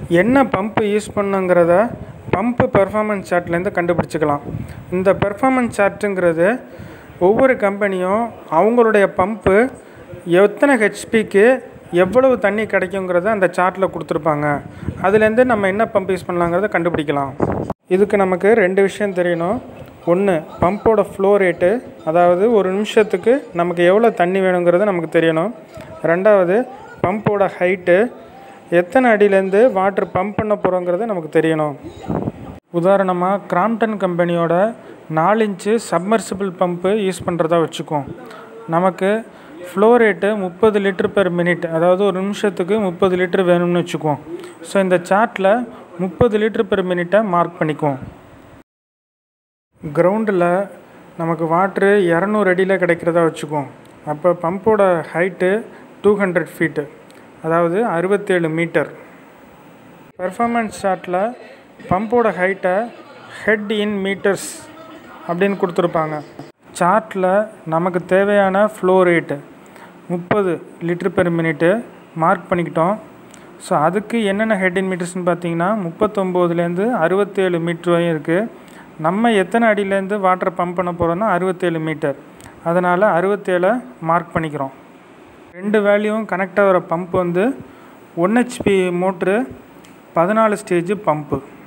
என்ன pump use பண்ணுங்கிறத pump performance சார்ட்லேருந்து கண்டுபிடிச்சிக்கலாம் இந்த பெர்ஃபார்மன்ஸ் சார்ட்டுங்கிறது ஒவ்வொரு கம்பெனியும் அவங்களுடைய பம்பு எத்தனை ஹெச்பிக்கு எவ்வளவு தண்ணி கிடைக்குங்கிறத அந்த சார்ட்டில் கொடுத்துருப்பாங்க அதுலேருந்து நம்ம என்ன பம்ப் யூஸ் பண்ணலாங்கிறத கண்டுபிடிக்கலாம் இதுக்கு நமக்கு ரெண்டு விஷயம் தெரியணும் ஒன்று பம்போட ஃப்ளோ ரேட்டு அதாவது ஒரு நிமிஷத்துக்கு நமக்கு எவ்வளோ தண்ணி வேணுங்கிறது நமக்கு தெரியணும் ரெண்டாவது பம்போட ஹைட்டு எத்தனை அடியிலேருந்து வாட்டர் பம்ப் பண்ண போகிறோங்கிறது நமக்கு தெரியணும் உதாரணமாக கிராம்டன் கம்பெனியோட நாலு இன்ச்சு சப்மர்சிபிள் பம்பு யூஸ் பண்ணுறதா வச்சுக்குவோம் நமக்கு ஃப்ளோ ரேட்டு முப்பது லிட்டர் பெர் மினிட் அதாவது ஒரு நிமிஷத்துக்கு முப்பது லிட்டர் வேணும்னு வச்சுக்குவோம் ஸோ இந்த சார்ட்டில் முப்பது லிட்டர் பெர் மினிட்டை மார்க் பண்ணிக்குவோம் கிரவுண்டில் நமக்கு வாட்ரு இரநூறு அடியில் கிடைக்கிறதா வச்சுக்குவோம் அப்போ பம்போட ஹைட்டு டூ ஹண்ட்ரட் ஃபீட்டு அதாவது அறுபத்தேழு மீட்டர் பெர்ஃபார்மன்ஸ் சார்ட்டில் பம்போட ஹைட்டை ஹெட் இன் மீட்டர்ஸ் அப்படின்னு கொடுத்துருப்பாங்க சார்ட்டில் நமக்கு தேவையான ஃப்ளோ ரேட்டு முப்பது லிட்டர் பெர் மினிட்டு மார்க் பண்ணிக்கிட்டோம் ஸோ அதுக்கு என்னென்ன ஹெட் இன் மீட்டர்ஸ்னு பார்த்தீங்கன்னா முப்பத்தொம்போதுலேருந்து அறுபத்தேழு மீட்ரு வரையும் இருக்குது நம்ம எத்தனை அடியிலேருந்து வாட்டரை பம்ப் பண்ண போகிறோன்னா அறுபத்தேழு மீட்டர் அதனால் அறுபத்தேழை மார்க் பண்ணிக்கிறோம் ரெண்டு வேல்யூவும் கனெக்ட் ஆகிற பம்ப் வந்து ஒன் ஹெச்பி மோட்ரு பதினாலு ஸ்டேஜ் பம்ப்பு